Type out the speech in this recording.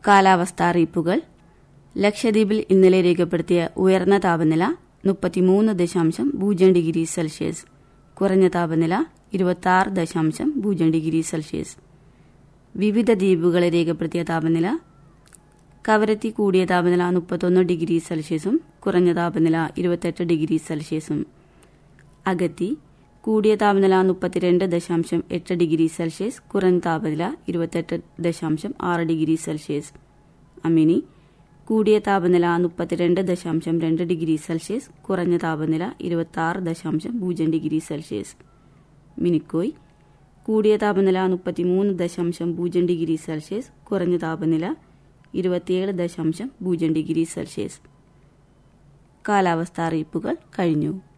കാലാവസ്ഥാ അറിയിപ്പുകൾ ലക്ഷദ്വീപിൽ ഇന്നലെ രേഖപ്പെടുത്തിയ ഉയർന്ന താപനില മുപ്പത്തിമൂന്ന് ദശാംശം പൂജ്യം ഡിഗ്രി സെൽഷ്യസ് കുറഞ്ഞ താപനില ഇരുപത്തി ദശാംശം പൂജ്യം ഡിഗ്രി സെൽഷ്യസ് വിവിധ ദ്വീപുകളിൽ രേഖപ്പെടുത്തിയ താപനില കവരത്തി കൂടിയ താപനില മുപ്പത്തൊന്ന് ഡിഗ്രി സെൽഷ്യസും കുറഞ്ഞ താപനില ഇരുപത്തെട്ട് ഡിഗ്രി സെൽഷ്യസും അഗത്തി കൂടിയ താപനില മുപ്പത്തിരണ്ട് ദശാംശം എട്ട് ഡിഗ്രി സെൽഷ്യസ് കുറഞ്ഞ താപനില ഇരുപത്തെട്ട് ദശാംശം ആറ് ഡിഗ്രി സെൽഷ്യസ് അമിനി കൂടിയ താപനില മുപ്പത്തിരണ്ട് ദശാംശം രണ്ട് ഡിഗ്രി സെൽഷ്യസ് കുറഞ്ഞ താപനില ഇരുപത്തി ദശാംശം പൂജ്യം ഡിഗ്രി സെൽഷ്യസ് മിനിക്കോയ് കൂടിയ താപനില മുപ്പത്തിമൂന്ന് ദശാംശം പൂജ്യം ഡിഗ്രി സെൽഷ്യസ് കുറഞ്ഞ താപനില ഇരുപത്തിയേഴ് ദശാംശം പൂജ്യം ഡിഗ്രി സെൽഷ്യസ് കാലാവസ്ഥാ അറിയിപ്പുകൾ കഴിഞ്ഞു